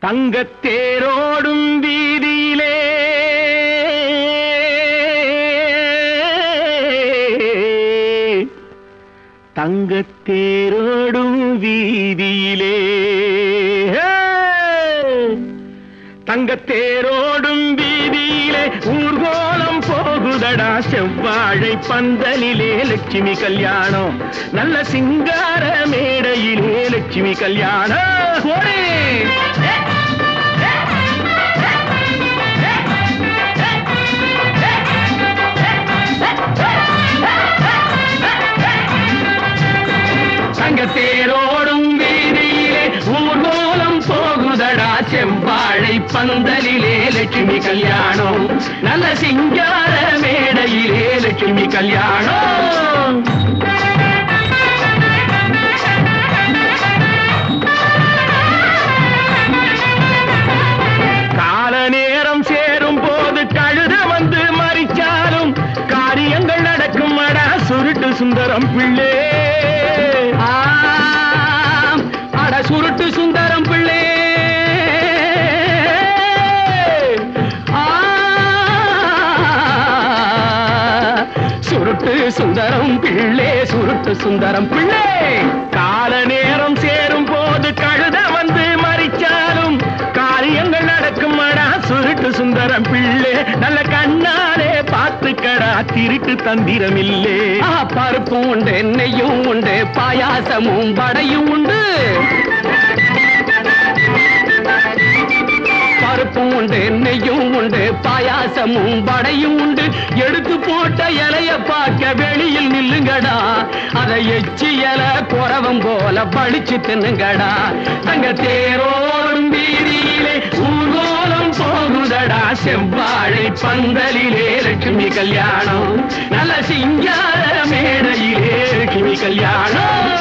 தங்கத்தேரோடும் வீதியிலே தங்கத்தேரோடும் வீதியிலே தங்கத்தேரோடும் வீதியிலே ஊர்கோலம் போகுதடா செவ்வாழை பந்தலிலே லட்சுமி கல்யாணம் நல்ல சிங்கார மேடையிலே லட்சுமி கல்யாணம் ஓடே! தங்கத்தேரோடும் வீதியிலே ஊர்கோலம் போகுதடா செவ்வாழை பந்தலிலே லட்சுமி கல்யாணம் நல்ல சிங்கார மேடையிலே லட்சுமி கல்யாணம் கால நேரம் சேரும் போது கழுத வந்து மறிச்சாலும் காரியங்கள் நடக்கும் அடா சுருட்டு சுந்தரம் பிள்ளை ஆம், அட சுருட்டு சுந்தரம் பிள்ளை ஆ, சுருட்டு சுந்தரம் பிள்ளை சுருட்டு சுந்தரம் பிள்ளை கால நேரம் சேரும் போது கழுத வந்து மறிச்சாலும் காரியங்கள் நடக்கும் அடா சுருட்டு சுந்தரம் பிள்ளை நல்ல கண்ணாலே பார்த்துக்கடா திருட்டு தந்திரம் இல்லே பருப்பும் உண்டு நெய்யும் உண்டு பாயாசமும் வடையும் உண்டு பருப்பும் உண்டு நெய்யும் உண்டு பாயாசமும் வடையும் உண்டு எடுத்து போட்ட இலைய பார்க்க வெளியில் நில்லுங்கடா அதை எச்சி இலை குறவம் போல பழிச்சு தின்னுங்கடா தங்க தேரோடும் வீதியிலே ஊர்கோலம் போகுதடா செவ்வாழை பந்தலிலே லட்சுமி கல்யாணம் நல்ல சிங்கார மேடையிலே லட்சுமி கல்யாணம்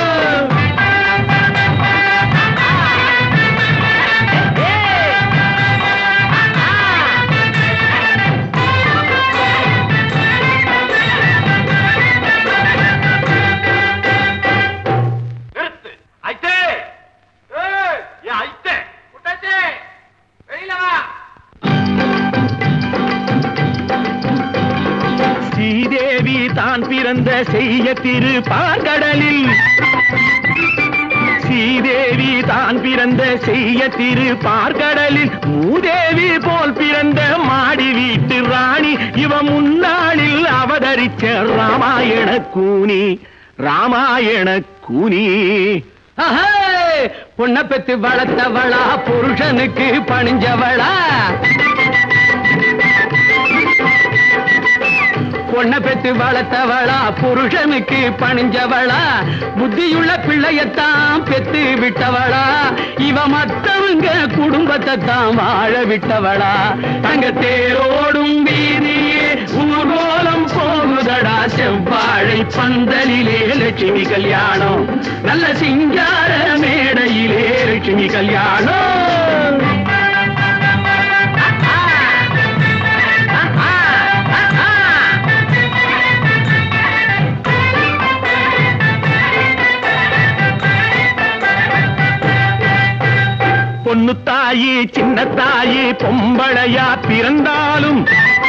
நிறுத்து ஐத்தே ஏய், ஏன் ஐத்தே குட்டாச்சி வெளியில வா ஸ்ரீதேவி தான் பிறந்த செய்ய திரு பார்க்கடலில் ஸ்ரீதேவி தான் பிறந்த செய்ய திரு பார்க்கடலில் மூதேவி போல் பிறந்த மாடி வீட்டு ராணி இவ முன்னாளில் அவதரிச்ச ராமாயண கூனி ராமாயண கூனி பொண்ண பெத்து வளர்த்தவளா புருஷனுக்கு பணிஞ்சவளா பொண்ண பெத்து வளர்த்தவளா புருஷனுக்கு பணிஞ்சவளா புத்தியுள்ள பிள்ளையத்தான் பெத்து விட்டவளா இவ மத்தவங்க குடும்பத்தை தான் வாழ விட்டவளா தங்க தேரோடும் வீதியே ஊர்வலம் போகுதடா செவ்வாழை பந்தலிலே லட்சுமி கல்யாணம் நல்ல சிங்கார மேடையிலே லட்சுமி கல்யாணம் பொண்ணு தாயி சின்ன தாயி பொம்பளையா பிறந்தாலும்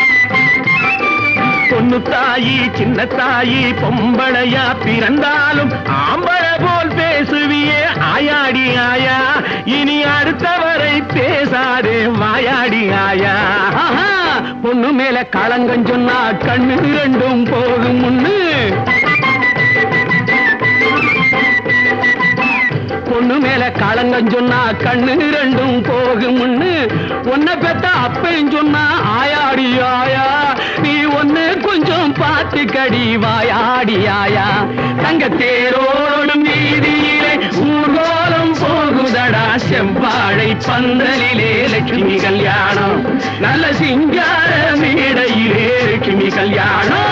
பொண்ணு தாயி சின்ன தாயி பொம்பளையா பிறந்தாலும் ஆம்பள போல் பேசுவியே ஆயாடி ஆயா இனி அடுத்தவரை பேசாதே வாயாடி ஆயா ஆஹா, பொண்ணு மேல களங்கம் சொன்னா கண்ணு ரெண்டும் போகும் முன்னு பொண்ணு மேல களங்கம் சொன்னா கண்ணு ரெண்டும் போகும் முன்னு உன்னை பெத்த அப்பையும் சொன்னா ஆயாடி ஆயா நீ ஒன்னு கொஞ்சம் பார்த்து கடி வாயாடி ஆயா தங்க தேரோடும் வீதியிலே ஊர்வலம் போகுதடா செவ்வாழை பந்தலிலே லட்சுமி கல்யாணம் நல்ல சிங்கார மேடையிலே லட்சுமி கல்யாணம்